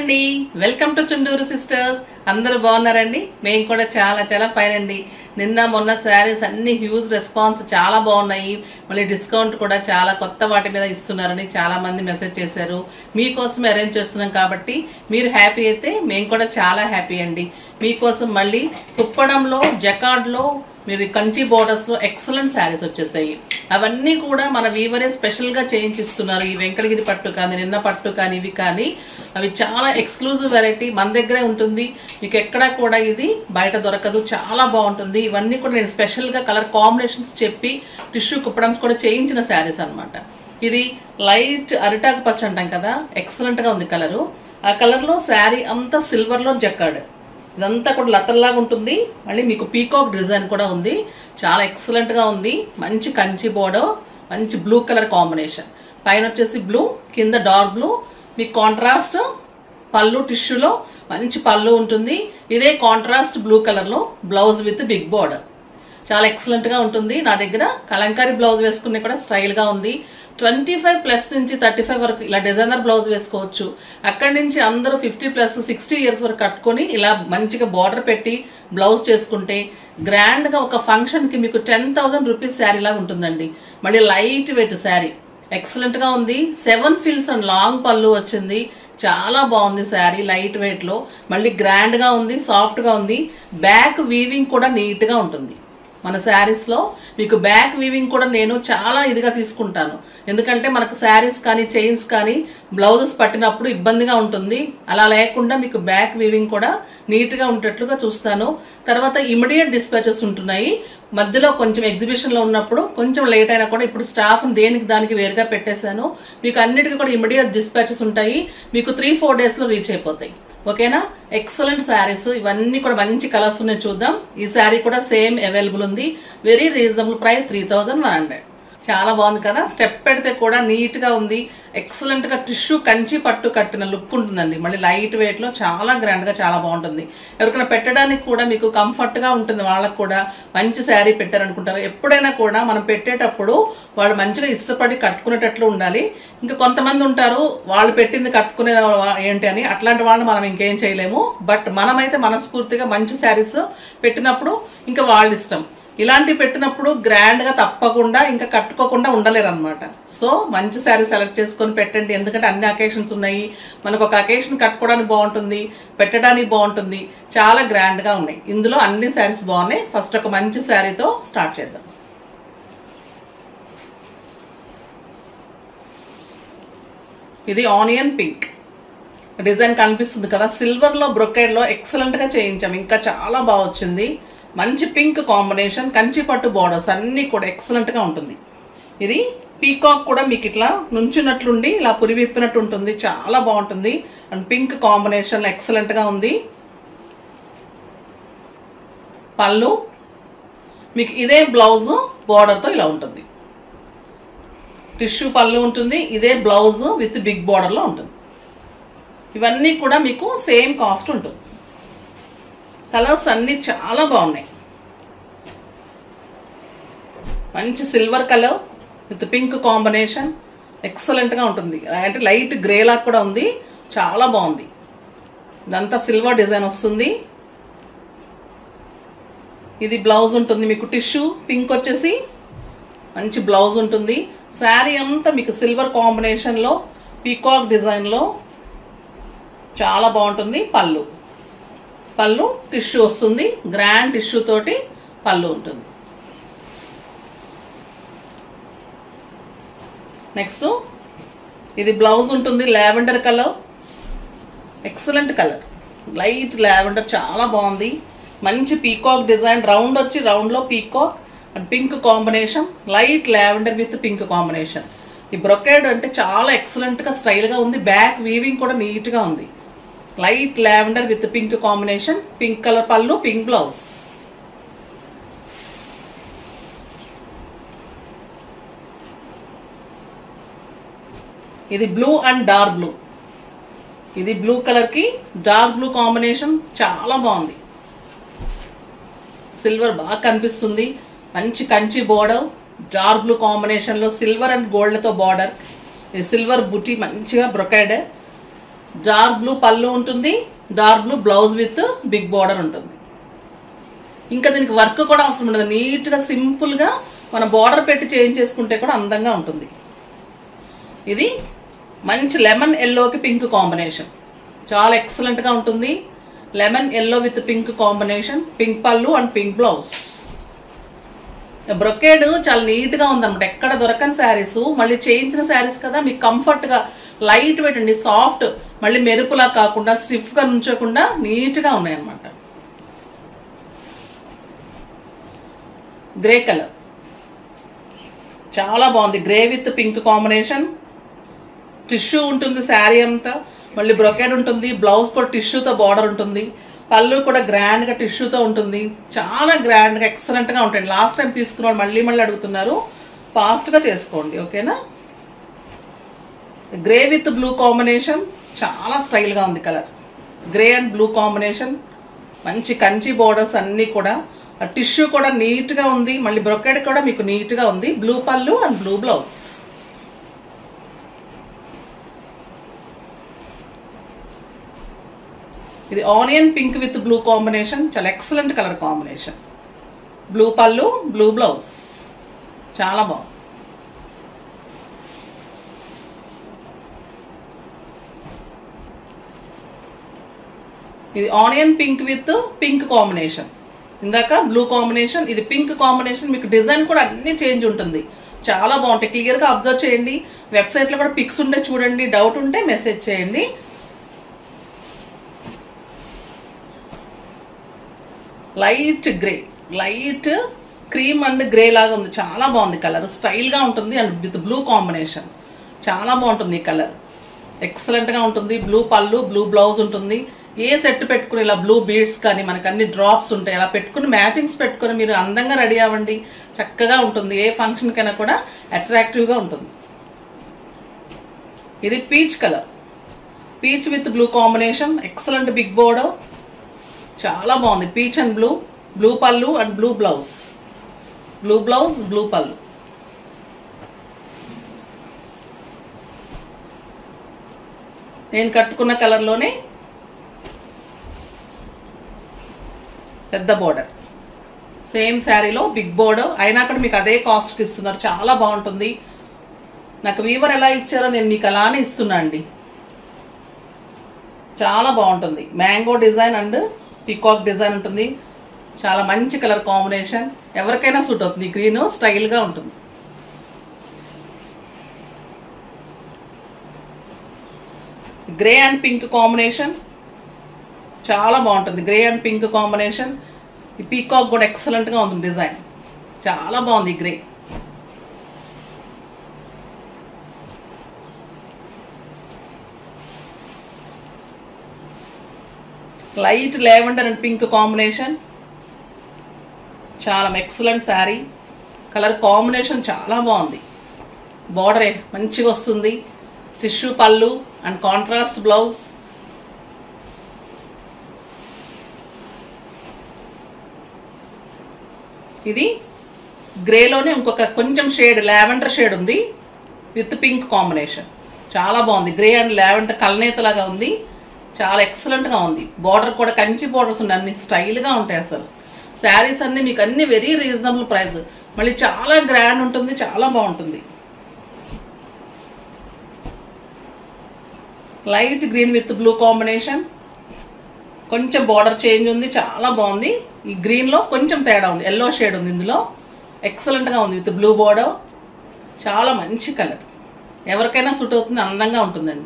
అండి welcome to Chunduru sisters అందరూ బాగున్నారండి మేము కూడా చాలా చాలా ఫైన్ అండి నిన్న మొన్న శారీస్ అన్ని హ్యూజ్ రెస్పాన్స్ చాలా బాగున్నాయి మళ్ళీ డిస్కౌంట్ కూడా చాలా కొత్త వాటి మీద ఇస్తున్నారని చాలా మంది మెసేజ్ చేశారు మీకోసం అరేంజ్ చేస్తున్నాం కాబట్టి మీరు హ్యాపీ అయితే మేము కూడా చాలా హ్యాపీ అండి మీకోసం మళ్ళీ కుప్పడంలో జకార్డ్లో మీరు కంచి బోర్డర్స్ లో ఎక్సలెంట్ శారీస్ వచ్చేసాయి అవన్నీ కూడా మన వీవరే స్పెషల్ గా చేయించిస్తున్నారు ఈ వెంకటగిరి పట్టు కానీ నిన్న పట్టు కానీ ఇవి కానీ అవి చాలా ఎక్స్క్లూజివ్ వెరైటీ మన దగ్గరే ఉంటుంది మీకు ఎక్కడా కూడా ఇది బయట దొరకదు చాలా బాగుంటుంది ఇవన్నీ కూడా నేను స్పెషల్ గా కలర్ కాంబినేషన్స్ చెప్పి టిష్యూ కుప్పడమ్స్ కూడా చేయించిన శారీస్ అన్నమాట ఇది లైట్ అరిటాకు పచ్చ అంటాం కదా ఎక్సలెంట్ గా ఉంది కలరు ఆ కలర్ లో శారీ అంతా సిల్వర్ లో జక్కాడు ఇదంతా కూడా లతల్లాగా ఉంటుంది మళ్ళీ మీకు పీకాక్ డిజైన్ కూడా ఉంది చాలా ఎక్సలెంట్ గా ఉంది మంచి కంచి బోర్డర్ మంచి బ్లూ కలర్ కాంబినేషన్ పైన వచ్చేసి బ్లూ కింద డార్క్ బ్లూ మీకు కాంట్రాస్ట్ పళ్ళు టిష్యూలో మంచి పళ్ళు ఉంటుంది ఇదే కాంట్రాస్ట్ బ్లూ కలర్లో బ్లౌజ్ విత్ బిగ్ బోర్డర్ చాలా ఎక్సలెంట్ గా ఉంటుంది నా దగ్గర కలంకారీ బ్లౌజ్ వేసుకునే కూడా స్టైల్ గా ఉంది ట్వంటీ ఫైవ్ ప్లస్ నుంచి థర్టీ ఫైవ్ వరకు ఇలా డిజైనర్ బ్లౌజ్ వేసుకోవచ్చు అక్కడి నుంచి అందరూ ఫిఫ్టీ ప్లస్ సిక్స్టీ ఇయర్స్ వరకు కట్టుకొని ఇలా మంచిగా బార్డర్ పెట్టి బ్లౌజ్ చేసుకుంటే గ్రాండ్ గా ఒక ఫంక్షన్ కి మీకు టెన్ థౌసండ్ రూపీస్ శారీ లాగా ఉంటుందండి మళ్ళీ లైట్ వెయిట్ శారీ ఎక్సలెంట్ గా ఉంది సెవెన్ ఫిల్స్ అండ్ లాంగ్ పళ్ళు వచ్చింది చాలా బాగుంది శారీ లైట్ వెయిట్ లో మళ్ళీ గ్రాండ్ గా ఉంది సాఫ్ట్ గా ఉంది బ్యాక్ వీవింగ్ కూడా నీట్ గా ఉంటుంది మన శారీస్ లో మీకు బ్యాక్ వీవింగ్ కూడా నేను చాలా ఇదిగా తీసుకుంటాను ఎందుకంటే మనకు శారీస్ కానీ చైన్స్ కానీ బ్లౌజెస్ పట్టినప్పుడు ఇబ్బందిగా ఉంటుంది అలా లేకుండా మీకు బ్యాక్ వీవింగ్ కూడా నీట్ గా ఉండేట్లుగా చూస్తాను తర్వాత ఇమిడియట్ డిస్పాచెస్ ఉంటున్నాయి మధ్యలో కొంచెం ఎగ్జిబిషన్ లో ఉన్నప్పుడు కొంచెం లేట్ అయినా కూడా ఇప్పుడు స్టాఫ్ దేనికి దానికి వేరుగా పెట్టేశాను మీకు అన్నిటికీ కూడా ఇమిడియట్ డిస్పాచెస్ ఉంటాయి మీకు త్రీ ఫోర్ డేస్ లో రీచ్ అయిపోతాయి ఓకేనా ఎక్సలెంట్ శారీస్ ఇవన్నీ కూడా మంచి కలర్స్ ఉన్నాయి చూద్దాం ఈ శారీ కూడా సేమ్ అవైలబుల్ ఉంది very reasonable price three thousand one hundred చాలా బాగుంది కదా స్టెప్ పెడితే కూడా నీట్ గా ఉంది ఎక్సలెంట్ గా టిష్యూ కంచి పట్టు కట్టిన లుక్ ఉంటుందండి మళ్ళీ లైట్ వెయిట్ లో చాలా గ్రాండ్ గా చాలా బాగుంటుంది ఎవరికైనా పెట్టడానికి కూడా మీకు కంఫర్ట్ గా ఉంటుంది వాళ్ళకు కూడా మంచి శారీ పెట్టారనుకుంటారు ఎప్పుడైనా కూడా మనం పెట్టేటప్పుడు వాళ్ళు మంచిగా ఇష్టపడి కట్టుకునేటట్లు ఉండాలి ఇంకా కొంతమంది ఉంటారు వాళ్ళు పెట్టింది కట్టుకునే ఏంటి అని అట్లాంటి వాళ్ళు మనం ఇంకేం చేయలేము బట్ మనమైతే మనస్ఫూర్తిగా మంచి శారీస్ పెట్టినప్పుడు ఇంకా వాళ్ళ ఇష్టం ఇలాంటివి పెట్టినప్పుడు గ్రాండ్ గా తప్పకుండా ఇంకా కట్టుకోకుండా ఉండలేరు అనమాట సో మంచి శారీ సెలెక్ట్ చేసుకొని పెట్టండి ఎందుకంటే అన్ని అకేషన్స్ ఉన్నాయి మనకు ఒక అకేషన్ కట్టుకోవడానికి బాగుంటుంది పెట్టడానికి బాగుంటుంది చాలా గ్రాండ్ గా ఉన్నాయి ఇందులో అన్ని శారీస్ బాగున్నాయి ఫస్ట్ ఒక మంచి శారీతో స్టార్ట్ చేద్దాం ఇది ఆనియన్ పింక్ డిజైన్ కనిపిస్తుంది కదా సిల్వర్ లో బ్రొకేడ్ లో ఎక్సలెంట్ గా చేయించాం ఇంకా చాలా బాగా వచ్చింది మంచి పింక్ కాంబినేషన్ కంచి పట్టు బార్డర్స్ అన్ని కూడా ఎక్సలెంట్ గా ఉంటుంది ఇది పీకాక్ కూడా మీకు ఇట్లా నుంచున్నట్లుండి ఇలా పురి విప్పినట్టు ఉంటుంది చాలా బాగుంటుంది అండ్ పింక్ కాంబినేషన్ ఎక్సలెంట్ గా ఉంది పళ్ళు మీకు ఇదే బ్లౌజ్ బార్డర్తో ఇలా ఉంటుంది టిష్యూ పళ్ళు ఉంటుంది ఇదే బ్లౌజ్ విత్ బిగ్ బార్డర్లో ఉంటుంది ఇవన్నీ కూడా మీకు సేమ్ కాస్ట్ ఉంటుంది కలర్స్ అన్నీ చాలా బాగున్నాయి మంచి silver colour with pink combination ఎక్సలెంట్గా ఉంటుంది అంటే లైట్ గ్రేలా కూడా ఉంది చాలా బాగుంది ఇదంతా సిల్వర్ డిజైన్ వస్తుంది ఇది బ్లౌజ్ ఉంటుంది మీకు టిష్యూ పింక్ వచ్చేసి మంచి బ్లౌజ్ ఉంటుంది శారీ అంతా మీకు సిల్వర్ కాంబినేషన్లో పీకాక్ డిజైన్లో చాలా బాగుంటుంది పళ్ళు పళ్ళు టిష్యూ వస్తుంది గ్రాండ్ టిష్యూ తోటి పళ్ళు ఉంటుంది నెక్స్ట్ ఇది బ్లౌజ్ ఉంటుంది lavender colour excellent colour light lavender చాలా బాగుంది మంచి పీకాక్ డిజైన్ రౌండ్ వచ్చి రౌండ్లో peacock and pink combination light lavender with pink combination ఈ బ్రొకేడ్ అంటే చాలా ఎక్సలెంట్గా స్టైల్గా ఉంది బ్యాక్ వీవింగ్ కూడా నీట్గా ఉంది light lavender with pink combination pink colour పళ్ళు పింక్ బ్లౌజ్ ఇది బ్లూ అండ్ డార్క్ బ్లూ ఇది బ్లూ కలర్కి డార్క్ బ్లూ కాంబినేషన్ చాలా బాగుంది సిల్వర్ బాగా కనిపిస్తుంది మంచి కంచి బోర్డర్ డార్క్ బ్లూ కాంబినేషన్లో సిల్వర్ అండ్ గోల్డ్తో బార్డర్ సిల్వర్ బుటీ మంచిగా బ్రొకైడ్ డార్క్ బ్లూ పళ్ళు ఉంటుంది dark blue blouse with big border ఉంటుంది ఇంకా దీనికి వర్క్ కూడా అవసరం ఉండదు నీట్గా సింపుల్గా మన బార్డర్ పెట్టి చేంజ్ చేసుకుంటే కూడా అందంగా ఉంటుంది ఇది మంచి లెమన్ ఎల్లోకి పింక్ కాంబినేషన్ చాలా ఎక్సలెంట్గా ఉంటుంది lemon yellow with pink combination pink పళ్ళు అండ్ పింక్ బ్లౌజ్ బ్రొకేడ్ చాలా నీట్గా ఉందన్నమాట ఎక్కడ దొరకని శారీస్ మళ్ళీ చేయించిన శారీస్ కదా మీకు కంఫర్ట్గా లైట్ వెయిట్ అండి సాఫ్ట్ మళ్ళీ మెరుపులా కాకుండా స్టిఫ్గా నుంచోకుండా నీట్గా ఉన్నాయన్నమాట గ్రే కలర్ చాలా బాగుంది grey with pink combination tissue ఉంటుంది శారీ అంతా మళ్ళీ బ్రొకెడ్ ఉంటుంది బ్లౌజ్ కూడా టిష్యూతో బార్డర్ ఉంటుంది పళ్ళు కూడా గ్రాండ్గా టిష్యూతో ఉంటుంది చాలా గ్రాండ్గా ఎక్సలెంట్గా ఉంటుంది లాస్ట్ టైం తీసుకున్న వాళ్ళు మళ్ళీ మళ్ళీ అడుగుతున్నారు ఫాస్ట్గా చేసుకోండి ఓకేనా గ్రే విత్ బ్లూ కాంబినేషన్ చాలా స్టైల్గా ఉంది colour grey and blue combination మంచి కంచి బోర్డర్స్ అన్నీ కూడా టిష్యూ కూడా నీట్గా ఉంది మళ్ళీ బ్రొకెడ్ కూడా మీకు నీట్గా ఉంది బ్లూ పళ్ళు అండ్ బ్లూ బ్లౌజ్ ఇది onion pink with blue combination చాలా ఎక్సలెంట్ కలర్ కాంబినేషన్ బ్లూ పళ్ళు బ్లూ బ్లౌజ్ చాలా బాగుంది ఇది onion pink with pink combination ఇందాక బ్లూ కాంబినేషన్ ఇది పింక్ కాంబినేషన్ మీకు డిజైన్ కూడా అన్ని చేంజ్ ఉంటుంది చాలా బాగుంటాయి క్లియర్గా అబ్జర్వ్ చేయండి వెబ్సైట్లో కూడా పిక్స్ ఉంటే చూడండి డౌట్ ఉంటే మెసేజ్ చేయండి light grey light cream and grey లాగా ఉంది చాలా బాగుంది కలర్ స్టైల్గా ఉంటుంది అండ్ విత్ బ్లూ కాంబినేషన్ చాలా బాగుంటుంది ఈ కలర్ ఎక్సలెంట్గా ఉంటుంది బ్లూ పళ్ళు బ్లూ బ్లౌజ్ ఉంటుంది ఏ సెట్ పెట్టుకుని ఇలా బ్లూ బీడ్స్ కానీ మనకు అన్ని డ్రాప్స్ ఉంటాయి అలా పెట్టుకుని మ్యాచింగ్స్ పెట్టుకుని మీరు అందంగా రెడీ అవ్వండి చక్కగా ఉంటుంది ఏ ఫంక్షన్కైనా కూడా అట్రాక్టివ్గా ఉంటుంది ఇది peach colour peach with blue combination excellent big border చాలా బాగుంది పీచ్ అండ్ బ్లూ బ్లూ పళ్ళు and blue blouse blue blouse blue పళ్ళు నేను కట్టుకున్న కలర్లోనే పెద్ద బోర్డర్ సేమ్ శారీలో బిగ్ బోర్డర్ అయినా కూడా మీకు అదే కాస్ట్కి ఇస్తున్నారు చాలా బాగుంటుంది నాకు వీవర్ ఎలా ఇచ్చారో నేను మీకు అలానే ఇస్తున్నా అండి చాలా బాగుంటుంది mango design and peacock design ఉంటుంది చాలా మంచి కలర్ కాంబినేషన్ ఎవరికైనా సూట్ అవుతుంది గ్రీన్ స్టైల్గా ఉంటుంది గ్రే అండ్ పింక్ కాంబినేషన్ చాలా బాగుంటుంది గ్రే అండ్ పింక్ కాంబినేషన్ ఈ పీకాక్ కూడా ఎక్సలెంట్గా ఉంటుంది డిజైన్ చాలా బాగుంది ఈ grey light lavender and pink combination చాలా ఎక్సలెంట్ శారీ కలర్ కాంబినేషన్ చాలా బాగుంది బార్డర్ మంచిగా వస్తుంది టిష్యూ పళ్ళు అండ్ కాంట్రాస్ట్ బ్లౌజ్ ఇది గ్రేలోనే ఇంకొక కొంచెం షేడ్ లావెండర్ షేడ్ ఉంది విత్ పింక్ కాంబినేషన్ చాలా బాగుంది గ్రే అండ్ లావెండర్ కలనేతలాగా ఉంది చాలా ఎక్సలెంట్గా ఉంది బార్డర్ కూడా కంచి బార్డర్స్ ఉన్నాయి అన్ని స్టైల్గా ఉంటాయి అసలు శారీస్ అన్ని మీకు అన్ని వెరీ రీజనబుల్ ప్రైస్ మళ్ళీ చాలా గ్రాండ్ ఉంటుంది చాలా బాగుంటుంది light green with blue combination కొంచెం బార్డర్ చేంజ్ ఉంది చాలా బాగుంది ఈ గ్రీన్లో కొంచెం తేడా ఉంది ఎల్లో షేడ్ ఉంది ఇందులో ఎక్సలెంట్గా ఉంది విత్ బ్లూ బార్డర్ చాలా మంచి కలర్ ఎవరికైనా సూట్ అవుతుంది అందంగా ఉంటుందండి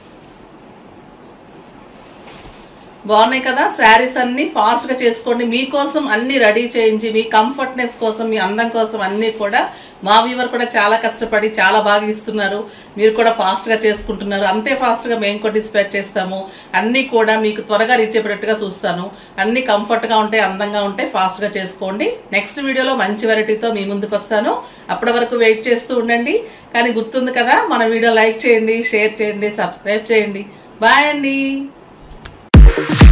బాగున్నాయి కదా శారీస్ అన్ని ఫాస్ట్గా చేసుకోండి మీకోసం అన్ని రెడీ చేయించి మీ కంఫర్ట్నెస్ కోసం మీ అందం కోసం అన్నీ కూడా మా వీవర్ కూడా చాలా కష్టపడి చాలా బాగా ఇస్తున్నారు మీరు కూడా ఫాస్ట్గా చేసుకుంటున్నారు అంతే ఫాస్ట్గా మేము కూడా డిస్పాచ్ చేస్తాము అన్నీ కూడా మీకు త్వరగా రీచ్ అయిపోయేటట్టుగా చూస్తాను అన్నీ కంఫర్ట్గా ఉంటే అందంగా ఉంటే ఫాస్ట్గా చేసుకోండి నెక్స్ట్ వీడియోలో మంచి వెరైటీతో మీ ముందుకు వస్తాను అప్పటి వరకు వెయిట్ చేస్తూ ఉండండి కానీ గుర్తుంది కదా మన వీడియో లైక్ చేయండి షేర్ చేయండి సబ్స్క్రైబ్ చేయండి బాయ్ అండి